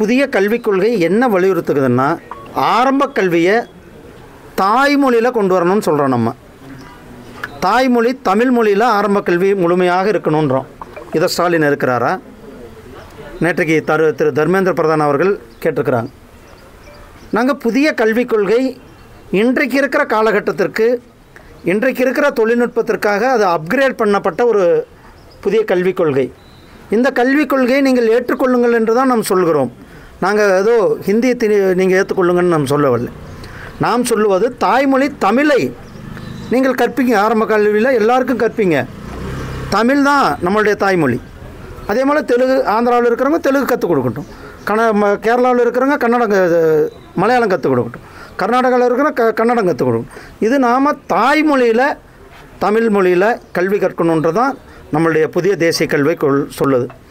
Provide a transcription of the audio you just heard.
புதிய கல்விக் கொள்கை என்ன வலியுறுத்துக்குதுன்னா ஆரம்ப கல்வியை தாய்மொழியில் கொண்டு வரணும்னு சொல்கிறோம் நம்ம தாய்மொழி தமிழ் மொழியில் ஆரம்ப கல்வி முழுமையாக இருக்கணுன்றோம் இதை ஸ்டாலின் இருக்கிறாரா நேற்றைக்கு தரு திரு தர்மேந்திர பிரதான் அவர்கள் கேட்டிருக்கிறாங்க நாங்கள் புதிய கல்விக் கொள்கை இன்றைக்கு இருக்கிற காலகட்டத்திற்கு இன்றைக்கு இருக்கிற தொழில்நுட்பத்திற்காக அது அப்கிரேட் பண்ணப்பட்ட ஒரு புதிய கல்விக் கொள்கை இந்த கல்விக் கொள்கையை நீங்கள் ஏற்றுக்கொள்ளுங்கள் என்று தான் நாம் சொல்கிறோம் நாங்கள் ஏதோ ஹிந்தியை திணி நீங்கள் ஏற்றுக்கொள்ளுங்கன்னு நாம் சொல்லவில்லை நாம் சொல்லுவது தாய்மொழி தமிழை நீங்கள் கற்பீங்க ஆரம்ப கல்வியில் எல்லாருக்கும் கற்பீங்க தமிழ் தான் நம்மளுடைய தாய்மொழி அதே போல் தெலுங்கு ஆந்திராவில் இருக்கிறவங்க தெலுங்கு கற்றுக் கொடுக்கட்டும் கன ம- கேரளாவில் இருக்கிறவங்க கன்னடம் க- மலையாளம் கற்றுக் கொடுக்கட்டும் கர்நாடகாவில் இருக்கிற க கன்னடம் கற்றுக் கொடுக்கட்டும் இது நாம் தாய்மொழியில் தமிழ் மொழியில் கல்வி கற்கணுன்றது தான் நம்மளுடைய புதிய தேசிய கல்வி கொள் சொல்லுது